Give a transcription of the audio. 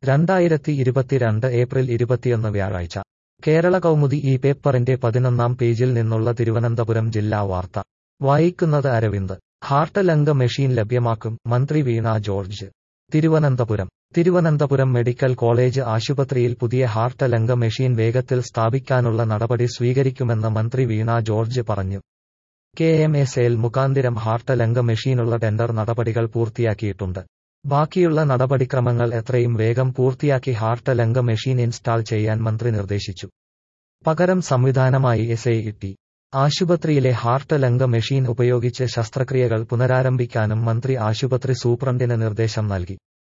രണ്ടായിരത്തി ഇരുപത്തിരണ്ട് ഏപ്രിൽ ഇരുപത്തിയൊന്ന് വ്യാഴാഴ്ച കേരള കൗമുദി ഈ പേപ്പറിന്റെ പതിനൊന്നാം പേജിൽ നിന്നുള്ള തിരുവനന്തപുരം ജില്ലാ വാർത്ത വായിക്കുന്നത് അരവിന്ദ് ഹാർട്ട് ലംഘ മെഷീൻ ലഭ്യമാക്കും മന്ത്രി വീണ ജോർജ് തിരുവനന്തപുരം തിരുവനന്തപുരം മെഡിക്കൽ കോളേജ് ആശുപത്രിയിൽ പുതിയ ഹാർട്ട് ലംഘ മെഷീൻ വേഗത്തിൽ സ്ഥാപിക്കാനുള്ള നടപടി സ്വീകരിക്കുമെന്ന് മന്ത്രി വീണ ജോർജ് പറഞ്ഞു കെ എം എസ് എൽ മുഖാന്തിരം ഹാർട്ട് ലംഘ മെഷീനുള്ള ടെൻഡർ നടപടികൾ പൂർത്തിയാക്കിയിട്ടുണ്ട് ബാക്കിയുള്ള നടപടിക്രമങ്ങൾ എത്രയും വേഗം പൂർത്തിയാക്കി ഹാർട്ട് ലംഘ മെഷീൻ ഇൻസ്റ്റാൾ ചെയ്യാൻ മന്ത്രി നിർദ്ദേശിച്ചു പകരം സംവിധാനമായി എസ് ഐ ടി ആശുപത്രിയിലെ ഹാർട്ട് ലംഘ മെഷീൻ ഉപയോഗിച്ച് ശസ്ത്രക്രിയകൾ പുനരാരംഭിക്കാനും മന്ത്രി ആശുപത്രി സൂപ്രണ്ടിന് നിർദ്ദേശം നൽകി